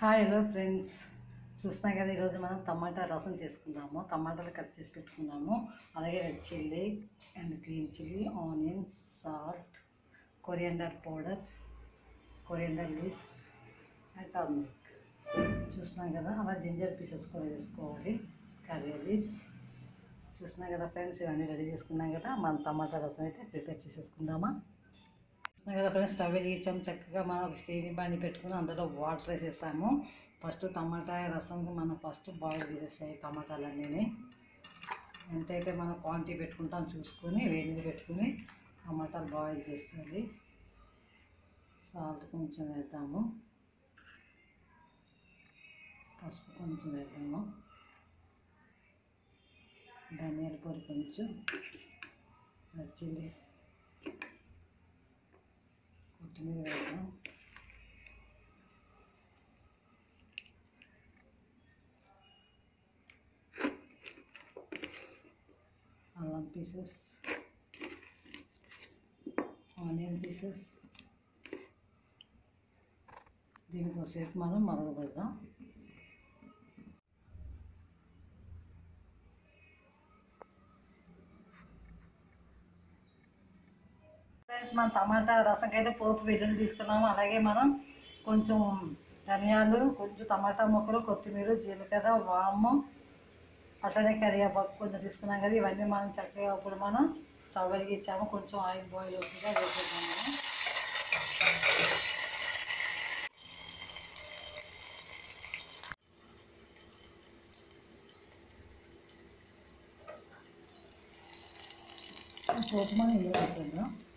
hi hello friends చూస్తున్నాం కదా ఈరోజు మనం టమాటా రసం చేసుకుందాము టమాటాలు కట్ చేసి పెట్టుకున్నాము అలాగే red chilli and green chilli onion salt coriander powder coriander leaves and turmeric చూస్తున్నాం కదా అలా జింజర్ పీసెస్ కూడా వేసుకోవాలి కర్రీ లీవ్స్ చూస్తున్నాం కదా ఫ్రెండ్స్ ఇవన్నీ రెడీ చేసుకున్నాం కదా మనం టమాటా రసం అయితే ప్రిపేర్ చేసేసుకుందామా చూస్తున్నాం కదా ఫ్రెండ్స్ స్టవ్ వెలిగించాము చక్కగా మనం ఒక స్టీల్ బాండి పెట్టుకుని అందులో వాటర్ వేసేసాము ఫస్ట్ టమాటా రసంకి మనం ఫస్ట్ బాయిల్ చేసేసాయి టమాటాలన్నీ ఎంతైతే మనం క్వాంటిటీ పెట్టుకుంటాం చూసుకొని వేడిని పెట్టుకుని టమాటాలు బాయిల్ చేస్తుంది సాల్ట్ కొంచెం వేద్దాము పసుపు కొంచెం వేద్దాము ధనియాల పొడి కొంచెం చిల్లీ కొత్తిమీర వేద్దాం అల్లం పీసెస్ ఆనియన్ పీసెస్ దీనికోసేపు మనం మరగబెడదాం ఫ్రెండ్స్ మనం టమాటా రసంకి అయితే పోపు వెల్లుల్లి తీసుకున్నాము అలాగే మనం కొంచెం ధనియాలు కొంచెం టమాటా ముక్కలు కొత్తిమీర జీలకర్ర వాము అట్లనే కరివేపాకు కొంచెం తీసుకున్నాం కదా ఇవన్నీ మనం చక్కగా ఇప్పుడు మనం స్టవ్ వెలిగించాము కొంచెం ఆయిల్ బాయిల్ అవుతుందిగా వేసేద్దాం మనం పోపు మనం ఇందులో వేసేద్దాం